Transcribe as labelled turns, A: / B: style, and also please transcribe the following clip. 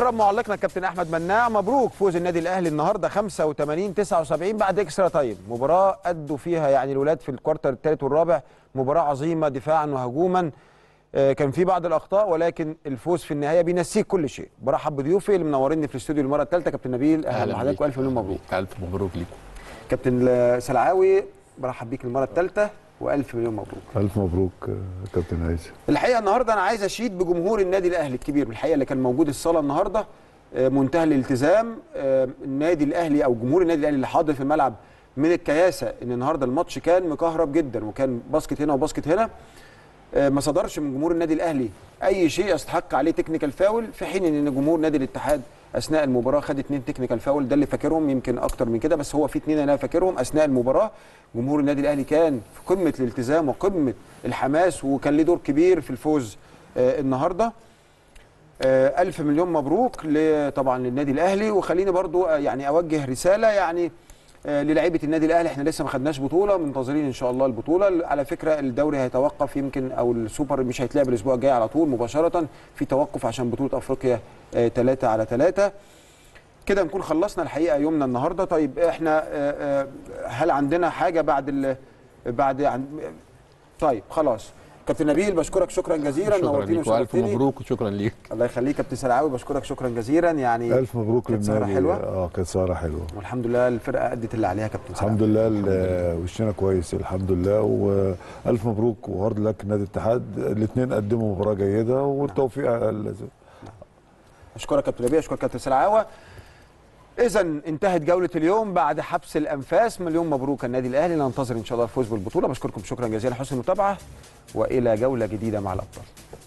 A: اكرم معلقنا الكابتن احمد مناع مبروك فوز النادي الاهلي النهارده 85 79 بعد اكسترا تايم مباراه ادوا فيها يعني الولاد في الكوارتر الثالث والرابع مباراه عظيمه دفاعا وهجوما آه، كان في بعض الاخطاء ولكن الفوز في النهايه بينسيك كل شيء برحب بضيوفي اللي منوريني في الاستوديو المره الثالثه كابتن نبيل اهلا بحضرتك
B: بيك.
A: والف مليون مبروك
B: الف مبروك ليكم
A: كابتن آه، سلعاوي برحب بيك المره الثالثه والف مليون مبروك
C: ألف مبروك آه، كابتن هيثم
A: الحقيقه النهارده انا عايز اشيد بجمهور النادي الاهلي الكبير الحقيقه اللي كان موجود الصاله النهارده آه، منتهى الالتزام آه، النادي الاهلي او جمهور النادي الاهلي اللي حاضر في الملعب من الكياسه ان النهارده الماتش كان مكهرب جدا وكان باسكت هنا وباسكت هنا آه، ما صدرش من جمهور النادي الاهلي اي شيء يستحق عليه تكنيكال فاول في حين ان جمهور نادي الاتحاد اثناء المباراه خد اثنين تكنيكال فاول ده اللي فاكرهم يمكن اكتر من كده بس هو في اثنين انا فاكرهم اثناء المباراه جمهور النادي الاهلي كان في قمه الالتزام وقمه الحماس وكان له دور كبير في الفوز آه، النهارده آه، ألف مليون مبروك ل- طبعا للنادي الأهلي وخليني برضو آه، يعني أوجه رسالة يعني آه، للاعيبه النادي الاهلي احنا لسه ما خدناش بطوله منتظرين ان شاء الله البطوله على فكره الدوري هيتوقف يمكن او السوبر مش هيتلعب الاسبوع الجاي على طول مباشره في توقف عشان بطوله افريقيا 3 على 3 كده نكون خلصنا الحقيقه يومنا النهارده طيب احنا آه، آه، هل عندنا حاجه بعد ال بعد عن طيب خلاص كابتن نبيل بشكرك شكرا جزيلا
B: شكرا
A: نورتني
B: ليك والف
A: وشرفتني
B: مبروك وشكرا ليك
A: الله يخليك كابتن سلعاوي بشكرك شكرا جزيلا يعني
C: ألف مبروك
A: كانت سهرة
C: للنادي
A: حلوة؟
C: اه كانت سهرة حلوة
A: والحمد لله الفرقه ادت اللي عليها كابتن سلعاوي
C: الحمد لله ال- وشنا كويس الحمد لله والف مبروك وهارد لك نادي الاتحاد الاثنين قدموا مباراه جيده والتوفيق لازم
A: اشكرك كابتن نبيل اشكرك كابتن سلعاوه اذا انتهت جوله اليوم بعد حبس الانفاس مليون مبروك النادي الاهلي ننتظر ان شاء الله الفوز بالبطوله بشكركم شكرا جزيلا حسن المتابعه والى جوله جديده مع الابطال